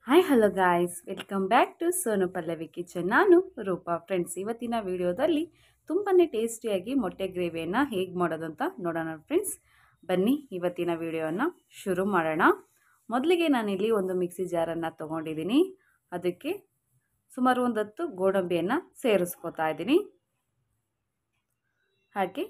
hi hello guys welcome back to Sonu Pallavi kitchen ನಾನು Roopa friends ಇವತ್ತಿನ ವಿಡಿಯೋದಲ್ಲಿ ತುಂಬಾ ಟೇಸ್ಟಿಯಾಗಿ ಮೊಟ್ಟೆ ಗ್ರೇವಿಯನ್ನು ಹೇಗೆ ಮಾಡೋದು ಅಂತ ನೋಡೋಣ ಫ್ರೆಂಡ್ಸ್ ಬನ್ನಿ ಇವತ್ತಿನ ವಿಡಿಯೋನ ಶುರು ಮಾಡೋಣ ಮೊದಲಿಗೆ ನಾನಿಲ್ಲಿ ಒಂದು ಮಿಕ್ಸಿ ಜಾರನ್ನು ತೊಗೊಂಡಿದ್ದೀನಿ ಅದಕ್ಕೆ ಸುಮಾರು ಒಂದು ಹತ್ತು ಗೋಡಂಬಿಯನ್ನು ಸೇರಿಸ್ಕೊತಾ ಇದ್ದೀನಿ ಹಾಗೆ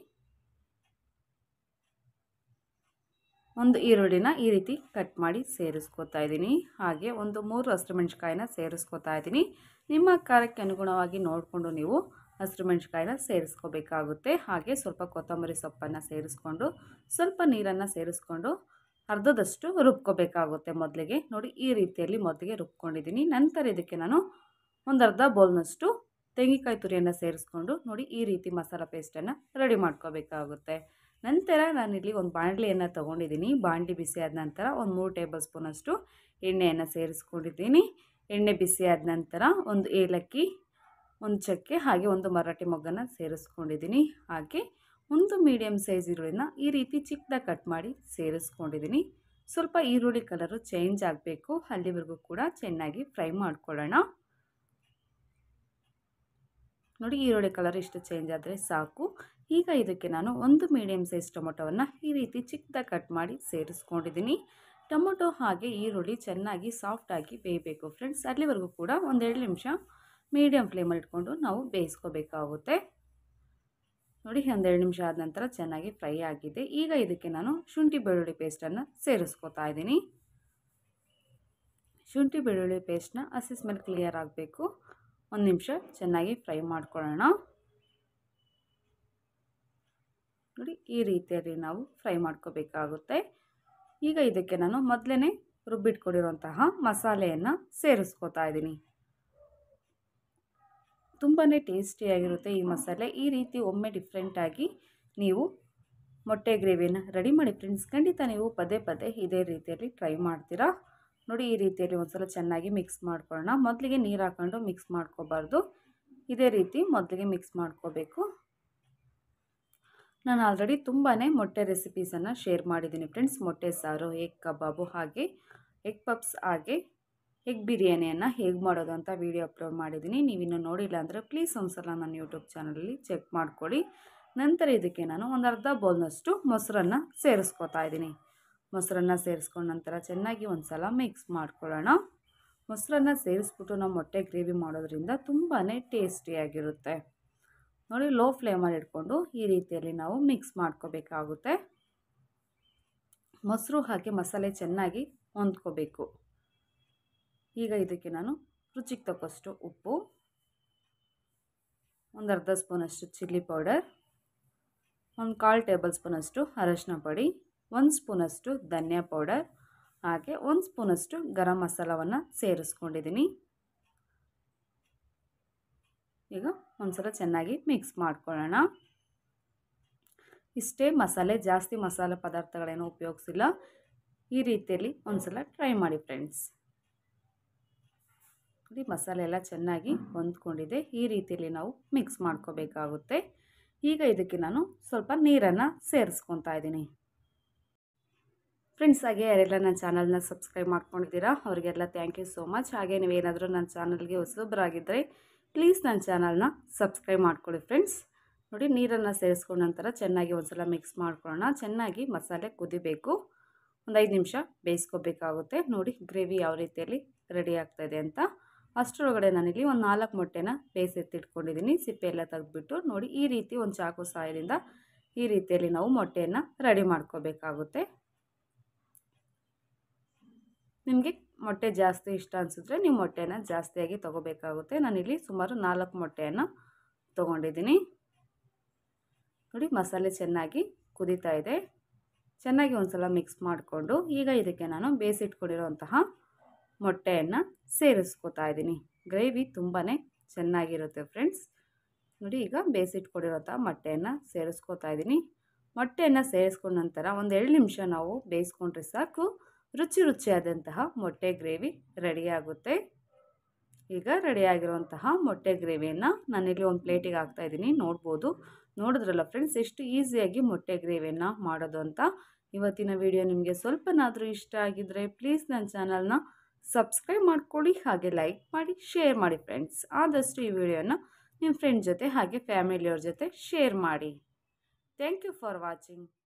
ಒಂದು ಈರುಳ್ಳಿನ ಈ ರೀತಿ ಕಟ್ ಮಾಡಿ ಸೇರಿಸ್ಕೊತಾ ಇದ್ದೀನಿ ಹಾಗೆ ಒಂದು ಮೂರು ಹಸಿರುಮೆಣ್ಸಿಕಾಯಿನ ಸೇರಿಸ್ಕೊತಾ ಇದ್ದೀನಿ ನಿಮ್ಮ ಖಾರಕ್ಕೆ ಅನುಗುಣವಾಗಿ ನೋಡಿಕೊಂಡು ನೀವು ಹಸಿರುಮೆಣ್ಸಿಕಾಯಿನ ಸೇರಿಸ್ಕೋಬೇಕಾಗುತ್ತೆ ಹಾಗೆ ಸ್ವಲ್ಪ ಕೊತ್ತಂಬರಿ ಸೊಪ್ಪನ್ನು ಸೇರಿಸ್ಕೊಂಡು ಸ್ವಲ್ಪ ನೀರನ್ನು ಸೇರಿಸ್ಕೊಂಡು ಅರ್ಧದಷ್ಟು ರುಬ್ಕೋಬೇಕಾಗುತ್ತೆ ಮೊದಲಿಗೆ ನೋಡಿ ಈ ರೀತಿಯಲ್ಲಿ ಮೊದಲಿಗೆ ರುಬ್ಕೊಂಡಿದ್ದೀನಿ ನಂತರ ಇದಕ್ಕೆ ನಾನು ಒಂದು ಅರ್ಧ ಬೌಲ್ನಷ್ಟು ತೆಂಗಿನಕಾಯಿ ತುರಿಯನ್ನು ಸೇರಿಸ್ಕೊಂಡು ನೋಡಿ ಈ ರೀತಿ ಮಸಾಲ ಪೇಸ್ಟನ್ನು ರೆಡಿ ಮಾಡ್ಕೋಬೇಕಾಗುತ್ತೆ ನಂತರ ನಾನಿಲ್ಲಿ ಒಂದು ಬಾಣಲಿಯನ್ನು ತೊಗೊಂಡಿದ್ದೀನಿ ಬಾಣಲಿ ಬಿಸಿ ಆದ ನಂತರ ಒಂದು ಮೂರು ಟೇಬಲ್ ಸ್ಪೂನಷ್ಟು ಎಣ್ಣೆಯನ್ನು ಸೇರಿಸ್ಕೊಂಡಿದ್ದೀನಿ ಎಣ್ಣೆ ಬಿಸಿ ಆದ ನಂತರ ಒಂದು ಏಲಕ್ಕಿ ಒಂದು ಚಕ್ಕೆ ಹಾಗೆ ಒಂದು ಮರಾಠಿ ಮೊಗ್ಗನ್ನು ಸೇರಿಸ್ಕೊಂಡಿದ್ದೀನಿ ಹಾಗೆ ಒಂದು ಮೀಡಿಯಮ್ ಸೈಜ್ ಈರುಳ್ಳಿನ ಈ ರೀತಿ ಚಿಕ್ಕದಾಗಿ ಕಟ್ ಮಾಡಿ ಸೇರಿಸ್ಕೊಂಡಿದ್ದೀನಿ ಸ್ವಲ್ಪ ಈರುಳ್ಳಿ ಕಲರು ಚೇಂಜ್ ಆಗಬೇಕು ಅಲ್ಲಿವರೆಗೂ ಕೂಡ ಚೆನ್ನಾಗಿ ಫ್ರೈ ಮಾಡ್ಕೊಳ್ಳೋಣ ನೋಡಿ ಈರುಳ್ಳಿ ಕಲರ್ ಇಷ್ಟು ಚೇಂಜ್ ಆದರೆ ಸಾಕು ಈಗ ಇದಕ್ಕೆ ನಾನು ಒಂದು ಮೀಡಿಯಮ್ ಸೈಜ್ ಟೊಮೊಟೊವನ್ನು ಈ ರೀತಿ ಚಿಕ್ಕದಾಗಿ ಕಟ್ ಮಾಡಿ ಸೇರಿಸ್ಕೊಂಡಿದ್ದೀನಿ ಟೊಮೊಟೊ ಹಾಗೆ ಈರುಳ್ಳಿ ಚೆನ್ನಾಗಿ ಸಾಫ್ಟಾಗಿ ಬೇಯಬೇಕು ಫ್ರೆಂಡ್ಸ್ ಅಲ್ಲಿವರೆಗೂ ಕೂಡ ಒಂದೆರಡು ನಿಮಿಷ ಮೀಡಿಯಮ್ ಫ್ಲೇಮಲ್ಲಿ ಇಟ್ಕೊಂಡು ನಾವು ಬೇಯಿಸ್ಕೋಬೇಕಾಗುತ್ತೆ ನೋಡಿ ಒಂದೆರಡು ನಿಮಿಷ ಆದ ನಂತರ ಚೆನ್ನಾಗಿ ಫ್ರೈ ಆಗಿದೆ ಈಗ ಇದಕ್ಕೆ ನಾನು ಶುಂಠಿ ಬೆಳ್ಳುಳ್ಳಿ ಪೇಸ್ಟನ್ನು ಸೇರಿಸ್ಕೊತಾ ಇದ್ದೀನಿ ಶುಂಠಿ ಬೆಳ್ಳುಳ್ಳಿ ಪೇಸ್ಟ್ನ ಹಸಿ ಸ್ಮೆಲ್ ಕ್ಲಿಯರ್ ಆಗಬೇಕು ಒಂದು ನಿಮಿಷ ಚೆನ್ನಾಗಿ ಫ್ರೈ ಮಾಡ್ಕೊಳ್ಳೋಣ ನೋಡಿ ಈ ರೀತಿಯಲ್ಲಿ ನಾವು ಫ್ರೈ ಮಾಡ್ಕೋಬೇಕಾಗುತ್ತೆ ಈಗ ಇದಕ್ಕೆ ನಾನು ಮೊದಲೇ ರುಬ್ಬಿಟ್ಕೊಂಡಿರುವಂತಹ ಮಸಾಲೆಯನ್ನು ಸೇರಿಸ್ಕೋತಾ ಇದ್ದೀನಿ ತುಂಬಾ ಟೇಸ್ಟಿಯಾಗಿರುತ್ತೆ ಈ ಮಸಾಲೆ ಈ ರೀತಿ ಒಮ್ಮೆ ಡಿಫ್ರೆಂಟಾಗಿ ನೀವು ಮೊಟ್ಟೆ ಗ್ರೇವಿಯನ್ನು ರೆಡಿ ಮಾಡಿ ಫ್ರೆಂಡ್ಸ್ ಖಂಡಿತ ನೀವು ಪದೇ ಪದೇ ಇದೇ ರೀತಿಯಲ್ಲಿ ಟ್ರೈ ಮಾಡ್ತೀರಾ ನೋಡಿ ಈ ರೀತಿಯಲ್ಲಿ ಒಂದ್ಸಲ ಚೆನ್ನಾಗಿ ಮಿಕ್ಸ್ ಮಾಡ್ಕೊಳ್ಳೋಣ ಮೊದಲಿಗೆ ನೀರು ಹಾಕ್ಕೊಂಡು ಮಿಕ್ಸ್ ಮಾಡ್ಕೋಬಾರ್ದು ಇದೇ ರೀತಿ ಮೊದಲಿಗೆ ಮಿಕ್ಸ್ ಮಾಡ್ಕೋಬೇಕು ನಾನು ಆಲ್ರೆಡಿ ತುಂಬಾ ಮೊಟ್ಟೆ ರೆಸಿಪೀಸನ್ನು ಶೇರ್ ಮಾಡಿದ್ದೀನಿ ಫ್ರೆಂಡ್ಸ್ ಮೊಟ್ಟೆ ಸಾರು ಎಗ್ ಕಬಾಬು ಹಾಗೆ ಎಗ್ ಪಪ್ಸ್ ಹಾಗೆ ಎಗ್ ಬಿರಿಯಾನಿಯನ್ನು ಹೇಗೆ ಮಾಡೋದು ಅಂತ ವೀಡಿಯೋ ಅಪ್ಲೋಡ್ ಮಾಡಿದ್ದೀನಿ ನೀವಿನ್ನೂ ನೋಡಿಲ್ಲ ಅಂದರೆ ಪ್ಲೀಸ್ ಒಂದ್ಸಲ ನನ್ನ ಯೂಟ್ಯೂಬ್ ಚಾನಲಲ್ಲಿ ಚೆಕ್ ಮಾಡ್ಕೊಳ್ಳಿ ನಂತರ ಇದಕ್ಕೆ ನಾನು ಒಂದು ಅರ್ಧ ಬೌಲ್ನಷ್ಟು ಮೊಸರನ್ನು ಸೇರಿಸ್ಕೊತಾ ಇದ್ದೀನಿ ಮೊಸರನ್ನು ಸೇರಿಸ್ಕೊಂಡ ನಂತರ ಚೆನ್ನಾಗಿ ಒಂದು ಸಲ ಮಿಕ್ಸ್ ಮಾಡ್ಕೊಳ್ಳೋಣ ಮೊಸರನ್ನು ಸೇರಿಸ್ಬಿಟ್ಟು ನಾವು ಮೊಟ್ಟೆ ಗ್ರೇವಿ ಮಾಡೋದ್ರಿಂದ ತುಂಬಾ ಟೇಸ್ಟಿಯಾಗಿರುತ್ತೆ ನೋಡಿ ಲೋ ಫ್ಲೇಮಲ್ಲಿ ಇಟ್ಕೊಂಡು ಈ ರೀತಿಯಲ್ಲಿ ನಾವು ಮಿಕ್ಸ್ ಮಾಡ್ಕೋಬೇಕಾಗುತ್ತೆ ಮೊಸರು ಹಾಕಿ ಮಸಾಲೆ ಚೆನ್ನಾಗಿ ಹೊಂದ್ಕೋಬೇಕು ಈಗ ಇದಕ್ಕೆ ನಾನು ರುಚಿಗೆ ತಕ್ಕಷ್ಟು ಉಪ್ಪು ಒಂದು ಅರ್ಧ ಸ್ಪೂನಷ್ಟು ಚಿಲ್ಲಿ ಪೌಡರ್ ಒಂದು ಕಾಲು ಟೇಬಲ್ ಸ್ಪೂನಷ್ಟು ಅರಶಿನ ಪುಡಿ ಒಂದು ಸ್ಪೂನಷ್ಟು ಧನಿಯಾ ಪೌಡರ್ ಹಾಗೆ ಒಂದು ಸ್ಪೂನಷ್ಟು ಗರಂ ಮಸಾಲವನ್ನು ಸೇರಿಸ್ಕೊಂಡಿದ್ದೀನಿ ಈಗ ಒಂದ್ಸಲ ಚೆನ್ನಾಗಿ ಮಿಕ್ಸ್ ಮಾಡ್ಕೊಳ್ಳೋಣ ಇಷ್ಟೇ ಮಸಾಲೆ ಜಾಸ್ತಿ ಮಸಾಲೆ ಪದಾರ್ಥಗಳೇನು ಉಪಯೋಗಿಸಿಲ್ಲ ಈ ರೀತಿಯಲ್ಲಿ ಒಂದ್ಸಲ ಟ್ರೈ ಮಾಡಿ ಫ್ರೆಂಡ್ಸ್ ನೋಡಿ ಮಸಾಲೆ ಎಲ್ಲ ಚೆನ್ನಾಗಿ ಹೊಂದ್ಕೊಂಡಿದೆ ಈ ರೀತಿಯಲ್ಲಿ ನಾವು ಮಿಕ್ಸ್ ಮಾಡ್ಕೋಬೇಕಾಗುತ್ತೆ ಈಗ ಇದಕ್ಕೆ ನಾನು ಸ್ವಲ್ಪ ನೀರನ್ನು ಸೇರಿಸ್ಕೊತಾ ಇದ್ದೀನಿ ಫ್ರೆಂಡ್ಸ್ ಹಾಗೆ ಯಾರೆಲ್ಲ ನನ್ನ ಚಾನಲ್ನ ಸಬ್ಸ್ಕ್ರೈಬ್ ಮಾಡ್ಕೊಂಡಿದ್ದೀರಾ ಅವರಿಗೆಲ್ಲ ಥ್ಯಾಂಕ್ ಯು ಸೋ ಮಚ್ ಹಾಗೆ ನೀವೇನಾದರೂ ನನ್ನ ಚಾನಲ್ಗೆ ಹೊಸೊಬ್ಬರಾಗಿದ್ದರೆ ಪ್ಲೀಸ್ ನನ್ನ ಚಾನಲ್ನ ಸಬ್ಸ್ಕ್ರೈಬ್ ಮಾಡ್ಕೊಳ್ಳಿ ಫ್ರೆಂಡ್ಸ್ ನೋಡಿ ನೀರನ್ನು ಸೇರಿಸ್ಕೊಂಡ ನಂತರ ಚೆನ್ನಾಗಿ ಒಂದ್ಸಲ ಮಿಕ್ಸ್ ಮಾಡ್ಕೊಳ್ಳೋಣ ಚೆನ್ನಾಗಿ ಮಸಾಲೆ ಕುದಿಬೇಕು ಒಂದು ಐದು ನಿಮಿಷ ಬೇಯಿಸ್ಕೋಬೇಕಾಗುತ್ತೆ ನೋಡಿ ಗ್ರೇವಿ ಯಾವ ರೀತಿಯಲ್ಲಿ ರೆಡಿ ಆಗ್ತಾಯಿದೆ ಅಂತ ಅಷ್ಟರೊಳಗಡೆ ನಾನಿಲ್ಲಿ ಒಂದು ನಾಲ್ಕು ಮೊಟ್ಟೆನ ಬೇಯಿಸೆತ್ತಿಟ್ಕೊಂಡಿದ್ದೀನಿ ಸಿಪ್ಪೆ ಎಲ್ಲ ತೆಗೆದ್ಬಿಟ್ಟು ನೋಡಿ ಈ ರೀತಿ ಒಂದು ಚಾಕು ಸಹಾಯದಿಂದ ಈ ರೀತಿಯಲ್ಲಿ ನಾವು ಮೊಟ್ಟೆಯನ್ನು ರೆಡಿ ಮಾಡ್ಕೋಬೇಕಾಗುತ್ತೆ ನಿಮಗೆ ಮೊಟ್ಟೆ ಜಾಸ್ತಿ ಇಷ್ಟ ಅನಿಸಿದ್ರೆ ನೀವು ಮೊಟ್ಟೆನ ಜಾಸ್ತಿಯಾಗಿ ತೊಗೋಬೇಕಾಗುತ್ತೆ ನಾನಿಲ್ಲಿ ಸುಮಾರು ನಾಲ್ಕು ಮೊಟ್ಟೆಯನ್ನು ತೊಗೊಂಡಿದ್ದೀನಿ ನೋಡಿ ಮಸಾಲೆ ಚೆನ್ನಾಗಿ ಕುದೀತಾ ಇದೆ ಚೆನ್ನಾಗಿ ಒಂದು ಸಲ ಮಿಕ್ಸ್ ಮಾಡಿಕೊಂಡು ಈಗ ಇದಕ್ಕೆ ನಾನು ಬೇಯಿಸಿಟ್ಕೊಂಡಿರೋಂತಹ ಮೊಟ್ಟೆಯನ್ನು ಸೇರಿಸ್ಕೊತಾ ಇದ್ದೀನಿ ಗ್ರೇವಿ ತುಂಬಾ ಚೆನ್ನಾಗಿರುತ್ತೆ ಫ್ರೆಂಡ್ಸ್ ನೋಡಿ ಈಗ ಬೇಯಿಸಿಟ್ಕೊಂಡಿರೋಂಥ ಮೊಟ್ಟೆಯನ್ನು ಸೇರಿಸ್ಕೊತಾ ಇದ್ದೀನಿ ಮೊಟ್ಟೆಯನ್ನು ಸೇರಿಸ್ಕೊಂಡ ನಂತರ ಒಂದು ಎರಡು ನಿಮಿಷ ನಾವು ಬೇಯಿಸ್ಕೊಂಡ್ರೆ ಸಾಕು ರುಚಿ ರುಚಿಯಾದಂತಹ ಮೊಟ್ಟೆ ಗ್ರೇವಿ ರೆಡಿಯಾಗುತ್ತೆ ಈಗ ರೆಡಿಯಾಗಿರುವಂತಹ ಮೊಟ್ಟೆ ಗ್ರೇವಿಯನ್ನು ನಾನಿಲ್ಲಿ ಒಂದು ಪ್ಲೇಟಿಗೆ ಹಾಕ್ತಾಯಿದ್ದೀನಿ ನೋಡ್ಬೋದು ನೋಡಿದ್ರಲ್ಲ ಫ್ರೆಂಡ್ಸ್ ಎಷ್ಟು ಈಸಿಯಾಗಿ ಮೊಟ್ಟೆ ಗ್ರೇವಿಯನ್ನು ಮಾಡೋದು ಅಂತ ಇವತ್ತಿನ ವಿಡಿಯೋ ನಿಮಗೆ ಸ್ವಲ್ಪನಾದರೂ ಇಷ್ಟ ಆಗಿದ್ದರೆ ಪ್ಲೀಸ್ ನನ್ನ ಚಾನಲ್ನ ಸಬ್ಸ್ಕ್ರೈಬ್ ಮಾಡ್ಕೊಳ್ಳಿ ಹಾಗೆ ಲೈಕ್ ಮಾಡಿ ಶೇರ್ ಮಾಡಿ ಫ್ರೆಂಡ್ಸ್ ಆದಷ್ಟು ಈ ವಿಡಿಯೋನ ನಿಮ್ಮ ಫ್ರೆಂಡ್ ಜೊತೆ ಹಾಗೆ ಫ್ಯಾಮಿಲಿಯವ್ರ ಜೊತೆ ಶೇರ್ ಮಾಡಿ ಥ್ಯಾಂಕ್ ಯು ಫಾರ್ ವಾಚಿಂಗ್